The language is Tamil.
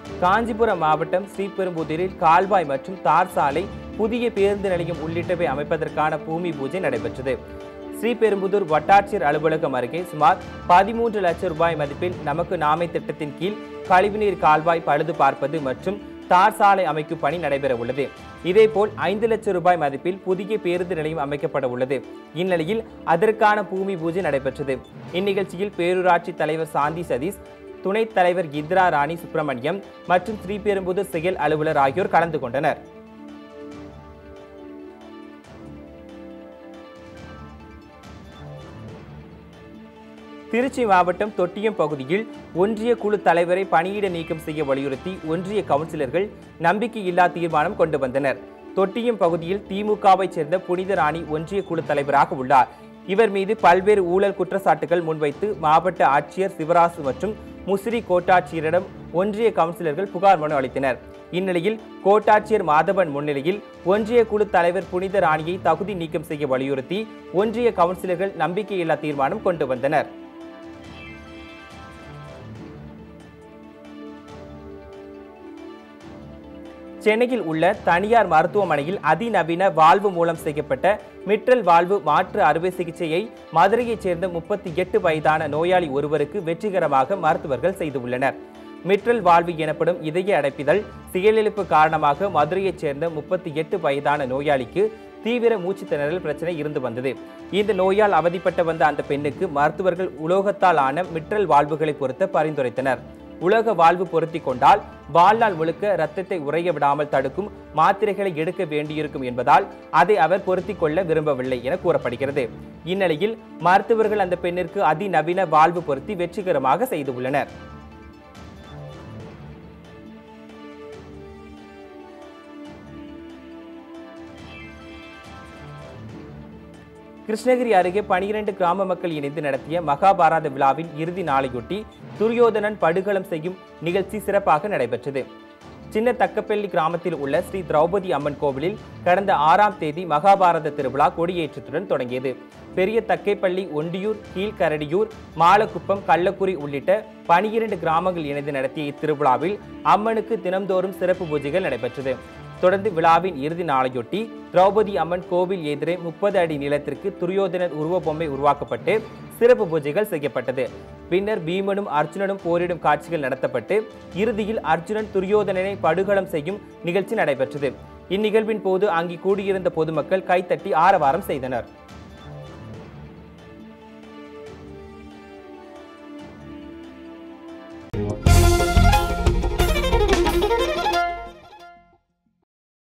காஞ்சிபுரம் மாவட்டம் ஸ்ரீபெரும்புதூரில் கால்வாய் மற்றும் தார் சாலை புதிய பேருந்து நிலையம் உள்ளிட்டவை அமைப்பதற்கான பூமி பூஜை நடைபெற்றது ஸ்ரீபெரும்புதூர் வட்டாட்சியர் அலுவலகம் அருகே சுமார் பதிமூன்று லட்சம் ரூபாய் மதிப்பில் நமக்கு நாமை திட்டத்தின் கீழ் கழிவுநீர் கால்வாய் பழுது பார்ப்பது மற்றும் தார் சாலை அமைக்கும் பணி நடைபெற உள்ளது இதேபோல் ஐந்து லட்சம் ரூபாய் மதிப்பில் புதிய பேருந்து நிலையம் அமைக்கப்பட உள்ளது இந்நிலையில் அதற்கான பூமி பூஜை நடைபெற்றது இந்நிகழ்ச்சியில் பேரூராட்சி தலைவர் சாந்தி சதீஷ் துணைத் தலைவர் இந்திரா ராணி சுப்பிரமணியம் மற்றும் ஸ்ரீபெரும்புதூர் செயல் அலுவலர் ஆகியோர் கலந்து கொண்டனர் திருச்சி மாவட்டம் தொட்டியம் பகுதியில் ஒன்றிய குழு தலைவரை பணியிட நீக்கம் செய்ய வலியுறுத்தி ஒன்றிய கவுன்சிலர்கள் நம்பிக்கையில்லா தீர்மானம் கொண்டு வந்தனர் தொட்டியம் பகுதியில் திமுகவைச் சேர்ந்த புனித ராணி ஒன்றிய குழு தலைவராக உள்ளார் இவர் மீது பல்வேறு ஊழல் குற்றச்சாட்டுகள் முன்வைத்து மாவட்ட ஆட்சியர் சிவராசு மற்றும் முசிறி கோட்டாட்சியரிடம் ஒன்றிய கவுன்சிலர்கள் புகார் மனு அளித்தனர் இந்நிலையில் கோட்டாட்சியர் மாதவன் முன்னிலையில் ஒன்றிய குழு தலைவர் புனித ராணியை தகுதி நீக்கம் செய்ய வலியுறுத்தி ஒன்றிய கவுன்சிலர்கள் நம்பிக்கையில்லா தீர்மானம் கொண்டு வந்தனர் சென்னையில் உள்ள தனியார் மருத்துவமனையில் அதிநவீன வாழ்வு மூலம் செய்யப்பட்ட மிட்ரல் வாழ்வு மாற்று அறுவை சிகிச்சையை மதுரையைச் சேர்ந்த முப்பத்தி எட்டு வயதான நோயாளி ஒருவருக்கு வெற்றிகரமாக மருத்துவர்கள் செய்துள்ளனர் மிட்ரல் வாழ்வு எனப்படும் இதய அடைப்பிதழ் செயலிழப்பு காரணமாக மதுரையைச் சேர்ந்த முப்பத்தி எட்டு வயதான நோயாளிக்கு தீவிர மூச்சு திணறல் பிரச்சனை இருந்து வந்தது இந்த நோயால் அவதிப்பட்டு வந்த அந்த பெண்ணுக்கு மருத்துவர்கள் உலோகத்தால் ஆன மிட்ரல் வாழ்வுகளை பொருத்த பரிந்துரைத்தனர் உலக வாழ்வு பொருத்தி கொண்டால் வாழ்நாள் முழுக்க இரத்தத்தை உறைய விடாமல் தடுக்கும் மாத்திரைகளை எடுக்க வேண்டியிருக்கும் என்பதால் அதை அவர் பொருத்திக் கொள்ள விரும்பவில்லை என கூறப்படுகிறது இந்நிலையில் மருத்துவர்கள் அந்த பெண்ணிற்கு அதிநவீன வாழ்வு பொருத்தி வெற்றிகரமாக செய்துள்ளனர் கிருஷ்ணகிரி அருகே பனிரெண்டு கிராம மக்கள் இணைந்து நடத்திய மகாபாரத விழாவின் இறுதி நாளையொட்டி துரியோதனன் படுகளம் செய்யும் நிகழ்ச்சி சிறப்பாக நடைபெற்றது சின்ன தக்கப்பள்ளி கிராமத்தில் உள்ள ஸ்ரீ திரௌபதி அம்மன் கோவிலில் கடந்த ஆறாம் தேதி மகாபாரத திருவிழா கொடியேற்றத்துடன் தொடங்கியது பெரிய தக்கைப்பள்ளி ஒண்டியூர் கீழ்கரடியூர் மாலக்குப்பம் கள்ளக்குறி உள்ளிட்ட பனிரெண்டு கிராமங்கள் இணைந்து நடத்திய இத்திருவிழாவில் அம்மனுக்கு தினம்தோறும் சிறப்பு பூஜைகள் நடைபெற்றது தொடர்ந்து விழாவின் இறுதி நாளையொட்டி திரௌபதி அம்மன் கோவில் எதிரே முப்பது அடி நீளத்திற்கு துரியோதனர் உருவ பொம்மை உருவாக்கப்பட்டு சிறப்பு பூஜைகள் செய்யப்பட்டது பின்னர் பீமனும் அர்ஜுனனும் போரிடும் காட்சிகள் நடத்தப்பட்டு இறுதியில் அர்ஜுனன் துரியோதனனை படுகளம் செய்யும் நிகழ்ச்சி நடைபெற்றது இந்நிகழ்வின் போது அங்கே கூடியிருந்த பொதுமக்கள் கைத்தட்டி ஆரவாரம் செய்தனர்